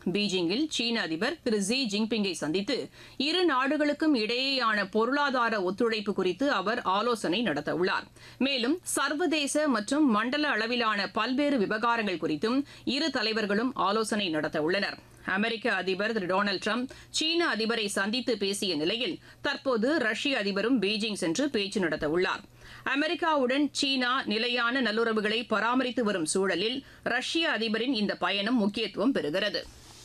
பீஜிங்கில் சீன அதிபர் திரு ஜி ஜின்பிங்கை சந்தித்து இரு நாடுகளுக்கும் இடையேயான பொருளாதார ஒத்துழைப்பு குறித்து அவர் ஆலோசனை நடத்தவுள்ளார் மேலும் சர்வதேச மற்றும் மண்டல அளவிலான பல்வேறு விவகாரங்கள் குறித்தும் இரு தலைவர்களும் ஆலோசனை நடத்தவுள்ளனர் அமெரிக்க அதிபர் திரு டொனால்டு ட்ரம்ப் சீன அதிபரை சந்தித்து பேசிய நிலையில் தற்போது ரஷ்ய அதிபரும் பீஜிங் சென்று பேச்சு நடத்தவுள்ளார் அமெரிக்காவுடன் சீனா நிலையான நல்லுறவுகளை பராமரித்து வரும் சூழலில் ரஷ்ய அதிபரின் இந்த பயணம் முக்கியத்துவம் பெறுகிறது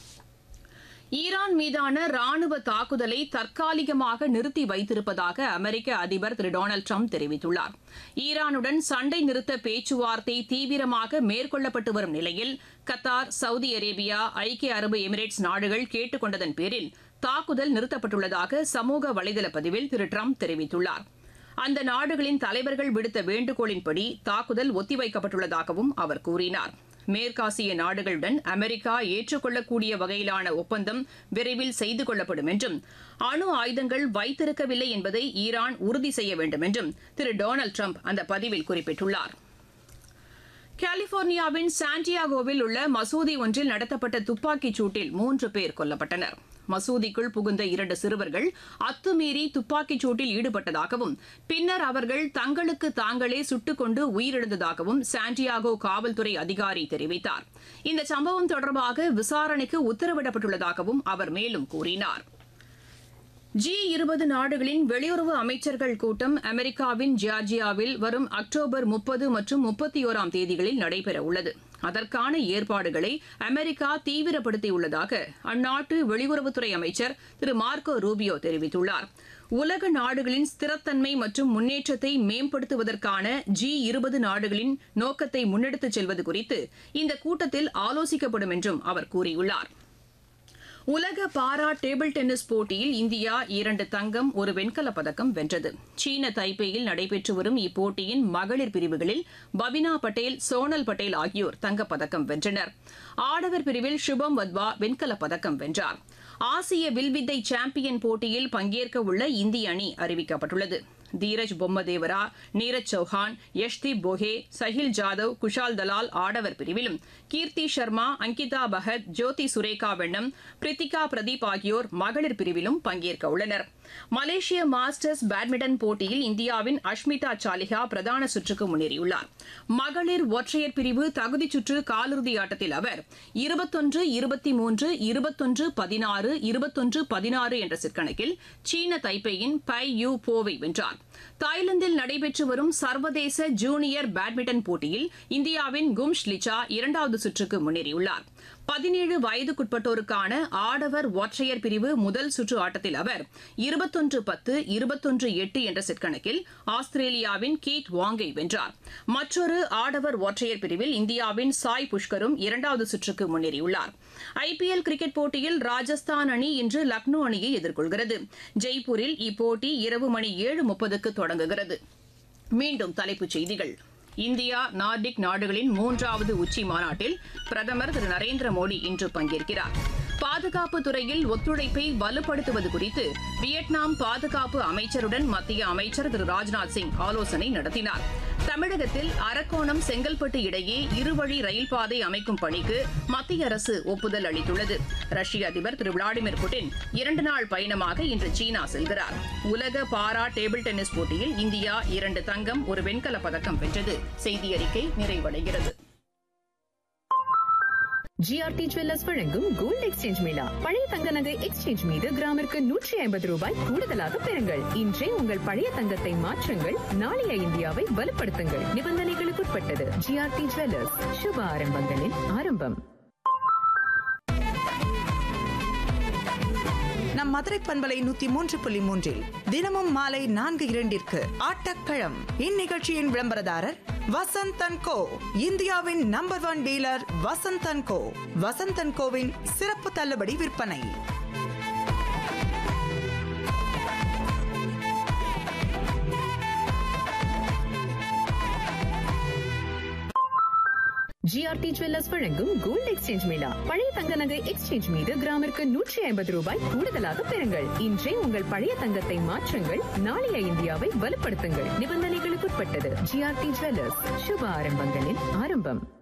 ஈரான் மீதான ராணுவ தாக்குதலை தற்காலிகமாக நிறுத்தி வைத்திருப்பதாக அமெரிக்க அதிபர் திரு டொனால்டு ட்ரம்ப் தெரிவித்துள்ளார் ஈரானுடன் சண்டை நிறுத்த பேச்சுவார்த்தை தீவிரமாக மேற்கொள்ளப்பட்டு வரும் நிலையில் கத்தார் சவுதி அரேபியா ஐக்கிய அரபு எமிரேட்ஸ் நாடுகள் கேட்டுக் கொண்டதன் பேரில் தாக்குதல் நிறுத்தப்பட்டுள்ளதாக சமூக வலைதள பதிவில் திரு ட்ரம்ப் தெரிவித்துள்ளார் அந்த நாடுகளின் தலைவர்கள் விடுத்த வேண்டுகோளின்படி தாக்குதல் ஒத்திவைக்கப்பட்டுள்ளதாகவும் அவர் கூறினார் மேற்காசிய நாடுகளுடன் அமெரிக்கா ஏற்றுக்கொள்ளக்கூடிய வகையிலான ஒப்பந்தம் விரைவில் செய்து கொள்ளப்படும் என்றும் அணு ஆயுதங்கள் வைத்திருக்கவில்லை என்பதை ஈரான் உறுதி செய்ய வேண்டும் என்றும் திரு டொனால்டு ட்ரம்ப் அந்த பதிவில் குறிப்பிட்டுள்ளார் கலிபோர்னியாவின் சாண்டியாகோவில் உள்ள மசூதி ஒன்றில் நடத்தப்பட்ட துப்பாக்கிச் சூட்டில் மூன்று பேர் கொல்லப்பட்டனர் மசூதிக்குள் புகுந்த இரண்டு சிறுவர்கள் அத்துமீறி துப்பாக்கிச் சூட்டில் ஈடுபட்டதாகவும் பின்னர் அவர்கள் தங்களுக்கு தாங்களே சுட்டுக்கொண்டு உயிரிழந்ததாகவும் சாண்டியாகோ காவல்துறை அதிகாரி தெரிவித்தார் இந்த சம்பவம் தொடர்பாக விசாரணைக்கு உத்தரவிடப்பட்டுள்ளதாகவும் அவர் மேலும் கூறினார் ஜி இருபது நாடுகளின் வெளியுறவு அமைச்சர்கள் கூட்டம் அமெரிக்காவின் ஜார்ஜியாவில் வரும் அக்டோபர் முப்பது மற்றும் முப்பத்தி ஓராம் தேதிகளில் நடைபெறவுள்ளது அதற்கான ஏற்பாடுகளை அமெரிக்கா தீவிரப்படுத்தியுள்ளதாக அந்நாட்டு வெளியுறவுத்துறை அமைச்சர் திரு மார்க்கோ ரூபியோ தெரிவித்துள்ளார் உலக நாடுகளின் ஸ்திரத்தன்மை மற்றும் முன்னேற்றத்தை மேம்படுத்துவதற்கான ஜி இருபது நாடுகளின் நோக்கத்தை முன்னெடுத்துச் செல்வது குறித்து இந்த கூட்டத்தில் ஆலோசிக்கப்படும் என்றும் அவர் கூறியுள்ளார் உலக பாரா டேபிள் டென்னிஸ் போட்டியில் இந்தியா இரண்டு தங்கம் ஒரு வெண்கலப் பதக்கம் வென்றது சீன தைப்பேயில் நடைபெற்று வரும் இப்போட்டியின் மகளிர் பிரிவுகளில் பபினா பட்டேல் சோனல் பட்டேல் ஆகியோர் தங்கப்பதக்கம் வென்றனர் ஆடவர் பிரிவில் சுபம் வத்வா வெண்கலப் பதக்கம் வென்றார் ஆசிய வில்வித்தை சாம்பியன் போட்டியில் பங்கேற்க உள்ள இந்திய அணி அறிவிக்கப்பட்டுள்ளது தீரஜ் பொம்மதேவரா நீரஜ் சௌஹான் யஷ்தீப் போஹே சஹில் ஜாதவ் குஷால் தலால் ஆடவர் பிரிவிலும் கீர்த்தி சர்மா அங்கிதா பகத் ஜோதி சுரேகா வெண்ணம் பிரித்திகா பிரதீப் ஆகியோர் மகளிர் பிரிவிலும் பங்கேற்க உள்ளனர் மலேசிய மாஸ்டர்ஸ் பேட்மிண்டன் போட்டியில் இந்தியாவின் அஷ்மிதா சாலிஹா பிரதான சுற்றுக்கு முன்னேறியுள்ளார் மகளிர் ஒற்றையர் பிரிவு தகுதிச் சுற்று காலிறுதி ஆட்டத்தில் அவர் இருபத்தொன்று இருபத்தி மூன்று இருபத்தொன்று பதினாறு இருபத்தொன்று பதினாறு என்ற சிற்கணக்கில் சீன தைப்பேயின் பை யூ போவை வென்றார் தாய்லாந்தில் நடைபெற்று வரும் சர்வதேச ஜூனியர் பேட்மிண்டன் போட்டியில் இந்தியாவின் கும்ஷ் லிச்சா இரண்டாவது சுற்றுக்கு முன்னேறியுள்ளார் பதினேழு வயதுக்குட்பட்டோருக்கான ஆடவர் ஒற்றையர் பிரிவு முதல் சுற்று ஆட்டத்தில் அவர் இருபத்தொன்று பத்து இருபத்தொன்று எட்டு என்ற செட் கணக்கில் ஆஸ்திரேலியாவின் கீட் வாங்கை வென்றார் மற்றொரு ஆடவர் ஒற்றையர் பிரிவில் இந்தியாவின் சாய் புஷ்கரும் இரண்டாவது சுற்றுக்கு முன்னேறியுள்ளார் ஐபிஎல் கிரிக்கெட் போட்டியில் ராஜஸ்தான் அணி இன்று லக்னோ அணியை எதிர்கொள்கிறது ஜெய்ப்பூரில் இப்போட்டி இரவு மணி ஏழு முப்பதுக்கு தொடங்குகிறது மீண்டும் தலைப்புச் செய்திகள் இந்தியா நார்டிக் நாடுகளின் மூன்றாவது உச்சி மாநாட்டில் பிரதமர் திரு நரேந்திர மோடி இன்று பங்கேற்கிறார் பாதுகாப்பு துறையில் ஒத்துழைப்பை வலுப்படுத்துவது குறித்து வியட்நாம் பாதுகாப்பு அமைச்சருடன் மத்திய அமைச்சர் திரு ராஜ்நாத் சிங் ஆலோசனை நடத்தினார் தமிழகத்தில் அரக்கோணம் செங்கல்பட்டு இடையே இருவழி ரயில் பாதை அமைக்கும் பணிக்கு மத்திய அரசு ஒப்புதல் அளித்துள்ளது ரஷ்ய அதிபர் திரு விளாடிமிர் புட்டின் இரண்டு நாள் பயணமாக இன்று சீனா செல்கிறார் உலக பாரா டேபிள் டென்னிஸ் போட்டியில் இந்தியா இரண்டு தங்கம் ஒரு வெண்கலப் பதக்கம் வென்றது செய்தி அறிக்கை நிறைவடைகிறது ஜிஆர்டி ஜுவல்லர்ஸ் வழங்கும் கோல்ட் எக்ஸ்சேஞ்ச் மேளா பழைய தங்க நகை எக்ஸ்சேஞ்ச் மீது கிராமிற்கு நூற்றி ஐம்பது ரூபாய் கூடுதலாக பெறுங்கள் இன்றே உங்கள் பழைய தங்கத்தை மாற்றுங்கள் நாளைய இந்தியாவை வலுப்படுத்துங்கள் நிபந்தனைகளுக்குட்பட்டது ஜிஆர்டி ஜுவல்லர்ஸ் சுப ஆரம்பங்களின் ஆரம்பம் நம் மதுரை பண்பலை நூத்தி மூன்று புள்ளி மூன்றில் தினமும் மாலை நான்கு இரண்டிற்கு ஆட்டக்களம் இந்நிகழ்ச்சியின் விளம்பரதாரர் வசந்தன் கோ இந்தியாவின் number one dealer Vasanthan co Vasanthan கோவின் சிறப்பு தள்ளுபடி விற்பனை ஜிஆர்டி ஜுவல்லர்ஸ் வழங்கும் கோல்ட் எக்ஸ்சேஞ்ச் மேளா பழைய தங்க நகை எக்ஸ்சேஞ்ச் மீது கிராமிற்கு நூற்றி ஐம்பது ரூபாய் கூடுதலாக பெறுங்கள் இன்றே உங்கள் பழைய தங்கத்தை மாற்றுங்கள் நாளைய இந்தியாவை வலுப்படுத்துங்கள் நிபந்தனைகளுக்குட்பட்டது ஜிஆர்டி ஜுவல்லர்ஸ் சுப ஆரம்பங்களின் ஆரம்பம்